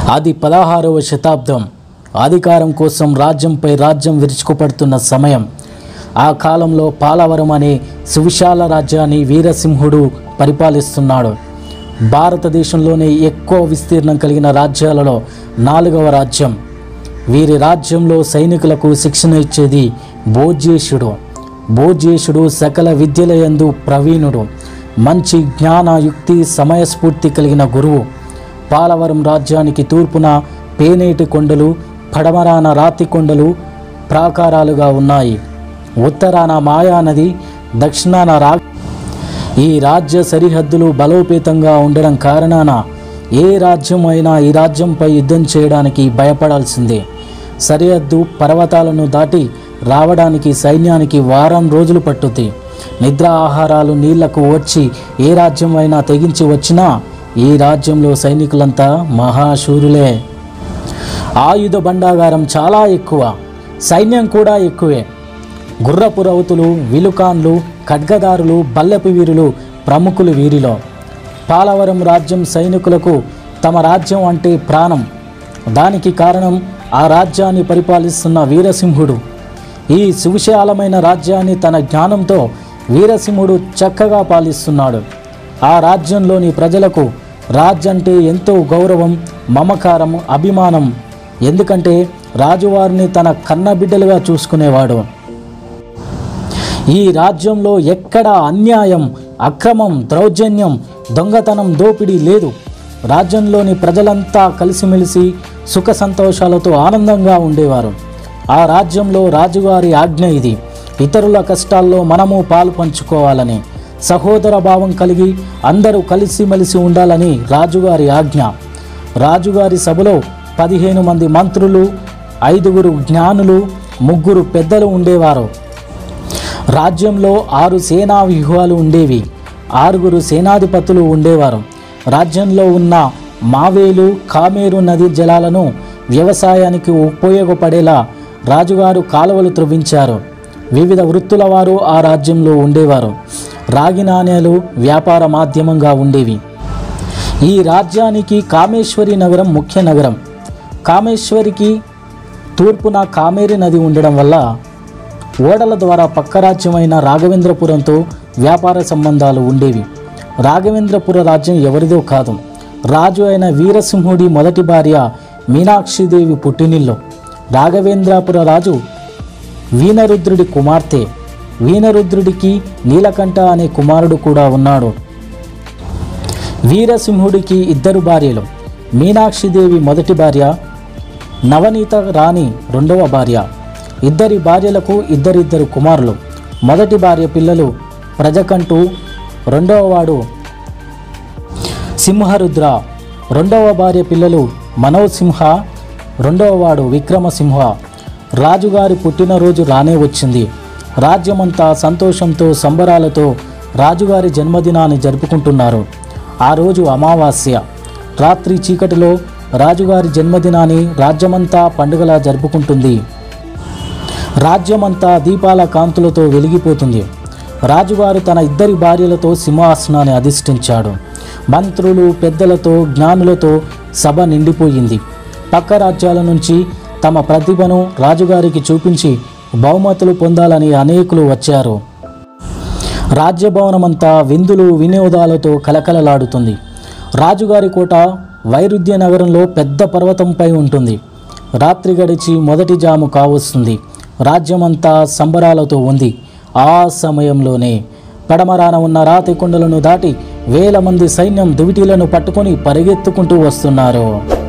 అది పదహారవ శతాబ్దం అధికారం కోసం రాజ్యంపై రాజ్యం విరుచుకుపడుతున్న సమయం ఆ కాలంలో పాలవరం అనే సువిశాల రాజ్యాన్ని వీరసింహుడు పరిపాలిస్తున్నాడు భారతదేశంలోనే ఎక్కువ విస్తీర్ణం కలిగిన రాజ్యాలలో నాలుగవ రాజ్యం వీరి రాజ్యంలో సైనికులకు శిక్షణ ఇచ్చేది భోజ్యేషుడు భోజ్యేషుడు సకల విద్యలయందు ప్రవీణుడు మంచి జ్ఞాన యుక్తి సమయస్ఫూర్తి కలిగిన గురువు పాలవరం రాజ్యానికి తూర్పున పేనేటి కొండలు పడమరాన రాతి కొండలు ప్రాకారాలుగా ఉన్నాయి ఉత్తరాన మాయా నది దక్షిణాన రా ఈ రాజ్య సరిహద్దులు బలోపేతంగా ఉండడం కారణాన ఏ రాజ్యం అయినా ఈ రాజ్యంపై యుద్ధం చేయడానికి భయపడాల్సిందే సరిహద్దు పర్వతాలను దాటి రావడానికి సైన్యానికి వారం రోజులు పట్టుద్ది నిద్ర ఆహారాలు నీళ్లకు వచ్చి ఏ రాజ్యం అయినా తెగించి వచ్చినా ఈ రాజ్యంలో సైనికులంతా మహాశూరులే ఆయుధ భండాగారం చాలా ఎక్కువ సైన్యం కూడా ఎక్కువే గుర్రపు రౌతులు విలుకాన్లు ఖడ్గదారులు బల్లెపు వీరులు ప్రముఖులు వీరిలో పాలవరం రాజ్యం సైనికులకు తమ రాజ్యం అంటే ప్రాణం దానికి కారణం ఆ రాజ్యాన్ని పరిపాలిస్తున్న వీరసింహుడు ఈ సువిశాలమైన రాజ్యాన్ని తన జ్ఞానంతో వీరసింహుడు చక్కగా పాలిస్తున్నాడు ఆ రాజ్యంలోని ప్రజలకు రాజ్ అంటే ఎంతో గౌరవం మమకారం అభిమానం ఎందుకంటే రాజువారిని తన కన్న బిడ్డలుగా చూసుకునేవాడు ఈ రాజ్యంలో ఎక్కడ అన్యాయం అక్రమం దౌర్జన్యం దొంగతనం దోపిడీ లేదు రాజ్యంలోని ప్రజలంతా కలిసిమెలిసి సుఖ సంతోషాలతో ఆనందంగా ఉండేవారు ఆ రాజ్యంలో రాజుగారి ఆజ్ఞ ఇది ఇతరుల కష్టాల్లో మనము పాలు పంచుకోవాలని సహోదర భావం కలిగి అందరూ కలిసిమెలిసి ఉండాలని రాజుగారి ఆజ్ఞ రాజుగారి సభలో పదిహేను మంది మంత్రులు ఐదుగురు జ్ఞానులు ముగ్గురు పెద్దలు ఉండేవారు రాజ్యంలో ఆరు సేనా వ్యూహాలు ఉండేవి ఆరుగురు సేనాధిపతులు ఉండేవారు రాజ్యంలో ఉన్న మావేలు కామేరు నది జలాలను వ్యవసాయానికి ఉపయోగపడేలా రాజుగారు కాలువలు త్రవ్వించారు వివిధ వృత్తుల వారు ఆ రాజ్యంలో ఉండేవారు రాగి నాణేలు వ్యాపార మాధ్యమంగా ఉండేవి ఈ రాజ్యానికి కామేశ్వరి నగరం ముఖ్య నగరం కామేశ్వరికి తూర్పున కామేరి నది ఉండడం వల్ల ఓడల ద్వారా పక్క రాజ్యమైన రాఘవేంద్రపురంతో వ్యాపార సంబంధాలు ఉండేవి రాఘవేంద్రపుర రాజ్యం ఎవరిదో కాదు రాజు అయిన వీరసింహుడి మొదటి భార్య మీనాక్షిదేవి పుట్టినిల్లు రాఘవేంద్రపుర రాజు వీనరుద్రుడి కుమార్తె వీనరుద్రుడికి నీలకంఠ అనే కుమారుడు కూడా ఉన్నాడు వీరసింహుడికి ఇద్దరు భార్యలు మీనాక్షిదేవి మొదటి భార్య నవనీత రాణి రెండవ భార్య ఇద్దరి భార్యలకు ఇద్దరిద్దరు కుమారులు మొదటి భార్య పిల్లలు ప్రజకంటూ రెండవ వాడు సింహరుద్ర రెండవ భార్య పిల్లలు మనోసింహ రెండవ వాడు విక్రమసింహ రాజుగారి పుట్టినరోజు రానే వచ్చింది రాజ్యమంతా సంతోషంతో సంబరాలతో రాజుగారి జన్మదినాన్ని జరుపుకుంటున్నారు ఆ రోజు అమావాస్య రాత్రి చీకటిలో రాజుగారి జన్మదినాన్ని రాజ్యమంతా పండుగలా జరుపుకుంటుంది రాజ్యమంతా దీపాల కాంతులతో వెలిగిపోతుంది రాజుగారు తన ఇద్దరి భార్యలతో సింహాసనాన్ని అధిష్ఠించాడు మంత్రులు పెద్దలతో జ్ఞానులతో సభ నిండిపోయింది పక్క రాజ్యాల నుంచి తమ ప్రతిభను రాజుగారికి చూపించి బహుమతులు పొందాలని అనేకులు వచ్చారు రాజ్యభవనమంతా విందులు వినోదాలతో కలకలలాడుతుంది రాజుగారి కోట వైరుధ్య నగరంలో పెద్ద పర్వతంపై ఉంటుంది రాత్రి గడిచి మొదటి జాము కావస్తుంది రాజ్యమంతా సంబరాలతో ఉంది ఆ సమయంలోనే పడమరాన ఉన్న రాతి కొండలను దాటి వేల మంది సైన్యం దువిటీలను పట్టుకొని పరిగెత్తుకుంటూ వస్తున్నారు